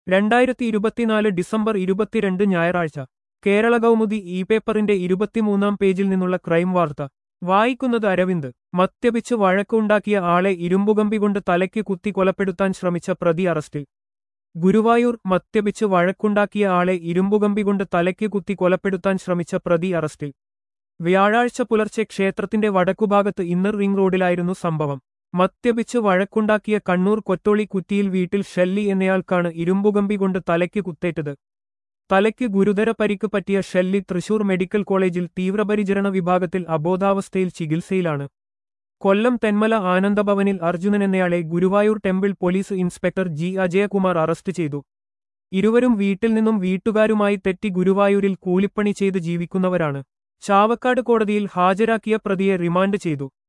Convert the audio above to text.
രണ്ടായിരത്തി ഇരുപത്തിനാല് ഡിസംബർ ഇരുപത്തിരണ്ട് ഞായറാഴ്ച കേരള കൗമുദി ഇ പേപ്പറിന്റെ ഇരുപത്തിമൂന്നാം പേജിൽ നിന്നുള്ള ക്രൈം വാർത്ത വായിക്കുന്നത് അരവിന്ദ് മദ്യപിച്ച് വഴക്കുണ്ടാക്കിയ ആളെ ഇരുമ്പുകമ്പി കൊണ്ട് തലയ്ക്ക് കുത്തി കൊലപ്പെടുത്താൻ ശ്രമിച്ച പ്രതി അറസ്റ്റിൽ ഗുരുവായൂർ മദ്യപിച്ച് വഴക്കുണ്ടാക്കിയ ആളെ ഇരുമ്പുകമ്പി കൊണ്ട് തലയ്ക്ക് കുത്തി കൊലപ്പെടുത്താൻ ശ്രമിച്ച പ്രതി അറസ്റ്റിൽ വ്യാഴാഴ്ച പുലർച്ചെ ക്ഷേത്രത്തിന്റെ വടക്കുഭാഗത്ത് ഇന്നർ റിംഗ് റോഡിലായിരുന്നു സംഭവം മദ്യപിച്ച് വഴക്കുണ്ടാക്കിയ കണ്ണൂർ കൊറ്റോളി കുറ്റിയിൽ വീട്ടിൽ ഷെല്ലി എന്നയാൾക്കാണ് ഇരുമ്പുകമ്പി കൊണ്ട് തലയ്ക്ക് കുത്തേറ്റത് തലയ്ക്ക് ഗുരുതര പരിക്ക് പറ്റിയ ഷെല്ലി തൃശൂർ മെഡിക്കൽ കോളേജിൽ തീവ്രപരിചരണ വിഭാഗത്തിൽ അബോധാവസ്ഥയിൽ ചികിത്സയിലാണ് കൊല്ലം തെന്മല ആനന്ദഭവനിൽ അർജുനൻ എന്നയാളെ Guruvayur temple police inspector G Ajayakumar arrest ചെയ്തു ഇരുവരും വീട്ടിൽ നിന്നും വീട്ടുകാരുമായി തെറ്റി ഗുരുവായൂരിൽ കൂലിപ്പണി ചെയ്ത് ജീവിക്കുന്നവരാണ് ചാവക്കാട് കോടതിയിൽ ഹാജരാക്കിയ പ്രതിയെ റിമാൻഡ് ചെയ്തു